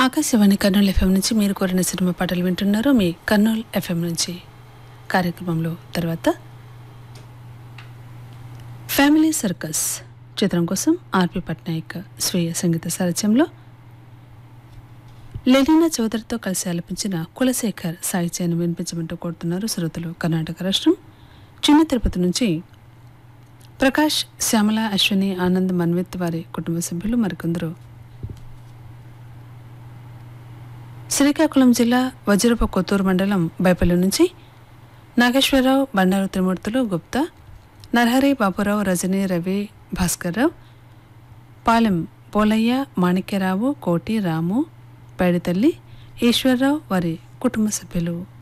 Akashvani Kurnool FM నుంచి మీరు కోరిన సినిమా పాటలు వింటున్నారు మీ కర్నూలు ఎఫ్ఎం నుంచి కార్యక్రమంలో తర్వాత ఫ్యామిలీ సర్కస్ చిత్రం కోసం ఆర్పి పట్నాయక్ స్వీయ సంగీత సారథ్యంలో లెలీనా చౌదరితో కలిసి ఆలపించిన కులశేఖర్ సాహిత్యాన్ని వినిపించమంటూ కోరుతున్నారు శ్రోతలు కర్ణాటక రాష్ట్రం చిన్న తిరుపతి నుంచి ప్రకాష్ శ్యామల అశ్విని ఆనంద్ మన్విత్ వారి కుటుంబ సభ్యులు మరికొందరు శ్రీకాకుళం జిల్లా వజ్రప కొత్తూరు మండలం బైపల్లి నుంచి నాగేశ్వరరావు బండారు త్రిమూర్తులు గుప్తా నరహరి బాబురావు రజనీ రవి భాస్కర్రావు పాలెం పోలయ్య మాణిక్యరావు కోటి రాము పైడితల్లి ఈశ్వరరావు వారి కుటుంబ సభ్యులు